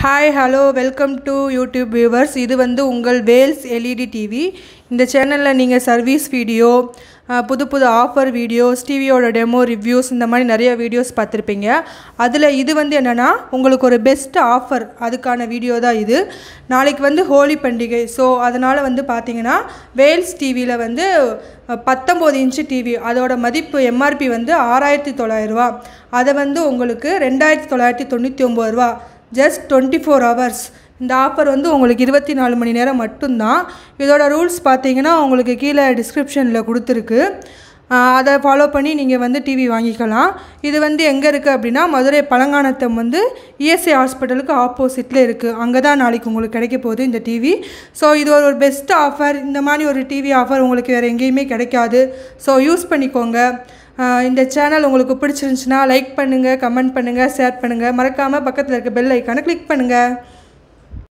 hi hello welcome to YouTube viewers இது வந்து உங்கள் வேல்ஸ் எல்இடி டிவி இந்த சேனலில் நீங்கள் சர்வீஸ் வீடியோ அஹ், புது புது ஆஃபர் வீடியோஸ் டிவியோட டெமோ ரிவ்யூஸ் இந்த மாதிரி நிறைய வீடியோஸ் பார்த்துருப்பீங்க அதில் இது வந்து என்னென்னா உங்களுக்கு ஒரு பெஸ்ட் ஆஃபர் அதுக்கான வீடியோ தான் இது நாளைக்கு வந்து ஹோலி பண்டிகை ஸோ அதனால் வந்து பார்த்தீங்கன்னா வேல்ஸ் டிவியில் வந்து பத்தொம்போது இன்ச்சு டிவி அதோட மதிப்பு எம்ஆர்பி வந்து ஆறாயிரத்தி தொள்ளாயிரரூவா அதை வந்து உங்களுக்கு ரெண்டாயிரத்தி தொள்ளாயிரத்தி தொண்ணூற்றி ஒம்பது ரூபா ஜஸ்ட் டுவெண்ட்டி ஃபோர் ஹவர்ஸ் இந்த ஆஃபர் வந்து உங்களுக்கு இருபத்தி நாலு மணி நேரம் மட்டும்தான் இதோட ரூல்ஸ் பார்த்தீங்கன்னா உங்களுக்கு கீழே டிஸ்கிரிப்ஷனில் கொடுத்துருக்கு ஆஹ் அதை ஃபாலோ பண்ணி நீங்கள் வந்து டிவி வாங்கிக்கலாம் இது வந்து எங்கே இருக்குது அப்படின்னா மதுரை பழங்கானத்தம் வந்து இஎஸ்ஐ ஹாஸ்பிட்டலுக்கு ஆப்போசிட்டில் இருக்குது அங்கே தான் நாளைக்கு உங்களுக்கு கிடைக்க போகுது இந்த டிவி ஸோ இது ஒரு பெஸ்ட் ஆஃபர் இந்த மாதிரி ஒரு டிவி ஆஃபர் உங்களுக்கு வேறு எங்கேயுமே கிடைக்காது ஸோ யூஸ் பண்ணிக்கோங்க ஆஹ் இந்த சேனல் உங்களுக்கு பிடிச்சிருந்துச்சுன்னா லைக் பண்ணுங்கள் கமெண்ட் பண்ணுங்கள் ஷேர் பண்ணுங்கள் மறக்காமல் பக்கத்தில் இருக்க பெல் ஐக்கானை கிளிக் பண்ணுங்கள்